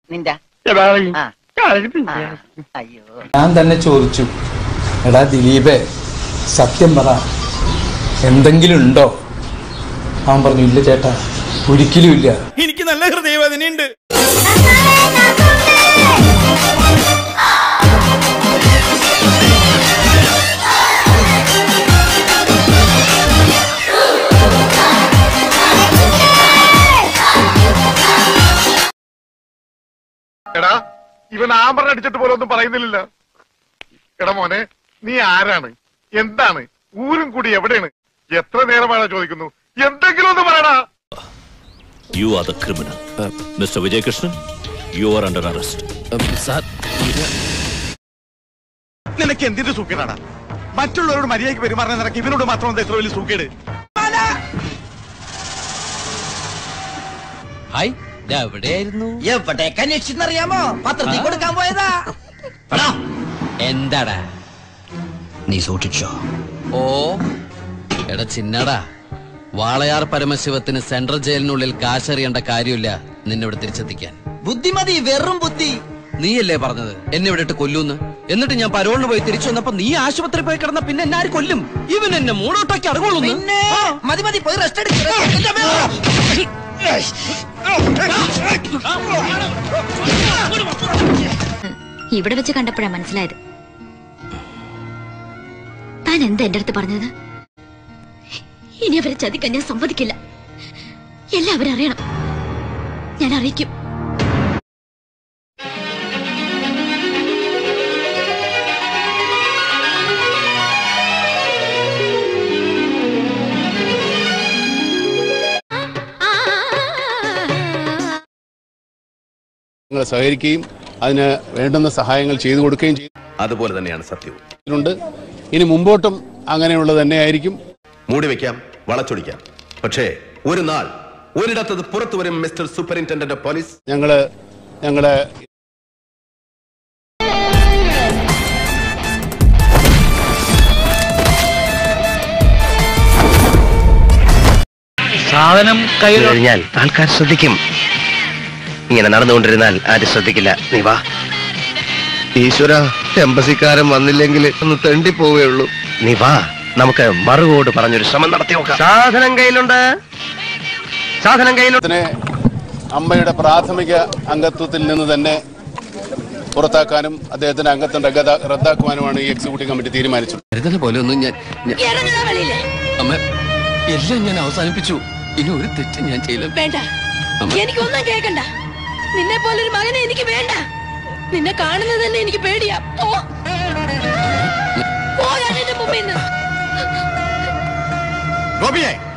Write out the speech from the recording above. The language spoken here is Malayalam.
നിന്റെ ആ. ആ. അയ്യോ ഞാൻ തന്നെ ചോദിച്ചു എടാ ദിലീപേ സത്യം പറ എന്തെങ്കിലും ഉണ്ടോ അവൻ പറഞ്ഞു ഇല്ല ചേട്ടാ ഒരിക്കലും ഇല്ല എനിക്ക് നല്ല ഹൃദയവേദനയുണ്ട് എടാ ഇവൻ ആമ്പറ അടിച്ചിട്ട് പോലെ ഒന്നും പറയുന്നില്ലല്ലോ എടാ മോനെ നീ ആരാണ് എന്താണ് ഊരും കൂടി എവിടെയാണ് എത്ര നേരമാണ് ചോദിക്കുന്നു എന്തെങ്കിലും ഒന്ന് പറയടാ You are the criminal. Mr. Vijay Krishnan, you are under arrest. Sir നിനക്ക് എന്തിന്റെ സൂക്കേടാടാ മറ്റുള്ളവരോട് മര്യാദയ്ക്ക് പെരുമാറുന്ന നിനക്ക് ഇവനോട് മാത്രം എന്താ ഇത്ര വലിയ സൂക്കേട് ഹായ് എവിടെയായിരുന്നു എവിടേക്ക് അന്വേഷിച്ചെന്നറിയാമോ പത്രത്തിൽ കൊടുക്കാൻ പോയതാ എന്താടാ നീ സൂക്ഷിച്ചോ ഓ എടാ ചിന്നടാ വാളയാർ പരമശിവത്തിന് സെൻട്രൽ ജയിലിനുള്ളിൽ കാശറിയേണ്ട കാര്യമില്ല നിന്നെ ഇവിടെ തിരിച്ചെത്തിക്കാൻ ബുദ്ധിമതി വെറും ബുദ്ധി നീയല്ലേ പറഞ്ഞത് എന്നെ ഇവിടെ ഇട്ട് കൊല്ലൂന്ന് എന്നിട്ട് ഞാൻ പരോളിന് പോയി തിരിച്ചു വന്നപ്പോ നീ ആശുപത്രി പോയി കിടന്ന പിന്നെ എന്നെ ആര് കൊല്ലും ഇവൻ എന്നെ മൂടോട്ടാക്കി അടങ്ങുള്ളൂ പിന്നെ മതി മതി പോയി റെസ്റ്റ് എടുക്കുക ഇവിടെ വെച്ച് കണ്ടപ്പോഴാ മനസ്സിലായത് താൻ എന്താ എന്റെ അടുത്ത് പറഞ്ഞത് ഇനി അവരെ ചതിക്കാൻ ഞാൻ സമ്മതിക്കില്ല എല്ലാവരും അറിയണം ഞാൻ അറിയിക്കും നിങ്ങൾ സഹകരിക്കുകയും അതിന് വേണ്ടുന്ന സഹായങ്ങൾ ചെയ്തു കൊടുക്കുകയും അതുപോലെ തന്നെയാണ് സത്യവും ചെയ്തിട്ടുണ്ട് ഇനി മുമ്പോട്ടും അങ്ങനെയുള്ളത് തന്നെയായിരിക്കും മൂടി വെക്കാം വളച്ചൊടിക്കാം പക്ഷേ ഒരു നാൾ ഒരിടത്തത് പുറത്തു വരും മിസ്റ്റർ സൂപ്പറിൻറ്റൻഡന്റ് ഓഫ് പോലീസ് ഞങ്ങള് ഞങ്ങളെ സാധനം കയ്യിൽ കഴിഞ്ഞാൽ ആൾക്കാർ ശ്രദ്ധിക്കും ഇങ്ങനെ നടന്നുകൊണ്ടിരുന്നാൽ ആരും ശ്രദ്ധിക്കില്ല നീ വാ ഈശ്വര എംബസിക്കാരൻ വന്നില്ലെങ്കിൽ ഒന്ന് തെണ്ടി പോവുകയുള്ളൂ നീ വാ നമുക്ക് മറുകോട് പറഞ്ഞൊരു ശ്രമം നടത്തി നോക്കാം സാധനം കയ്യിലുണ്ട് സാധനം കയ്യിലുണ്ട് അതിനെ അമ്മയുടെ പ്രാഥമിക അംഗത്വത്തിൽ നിന്ന് തന്നെ പുറത്താക്കാനും അദ്ദേഹത്തിന്റെ അംഗത്വം റദ്ദാ- റദ്ദാക്കുവാനുമാണ് ഈ എക്സിക്യൂട്ടീവ് കമ്മിറ്റി തീരുമാനിച്ചത് കരുതൽ പോലെ ഒന്നും ഞാൻ ഞാൻ- അമ്മ എല്ലാം ഞാൻ അവസാനിപ്പിച്ചു ഇനി ഒരു തെറ്റ് ഞാൻ ചെയ്യില്ല വേണ്ട എനിക്കൊന്നും കേൾക്കണ്ട നിന്നെ പോലൊരു മകനെ എനിക്ക് വേണ്ട നിന്നെ കാണുന്നത് തന്നെ എനിക്ക് പേടിയാ പോ പോരാ എന്റെ മുമ്പിൽ നിന്ന് ഗോപിയെ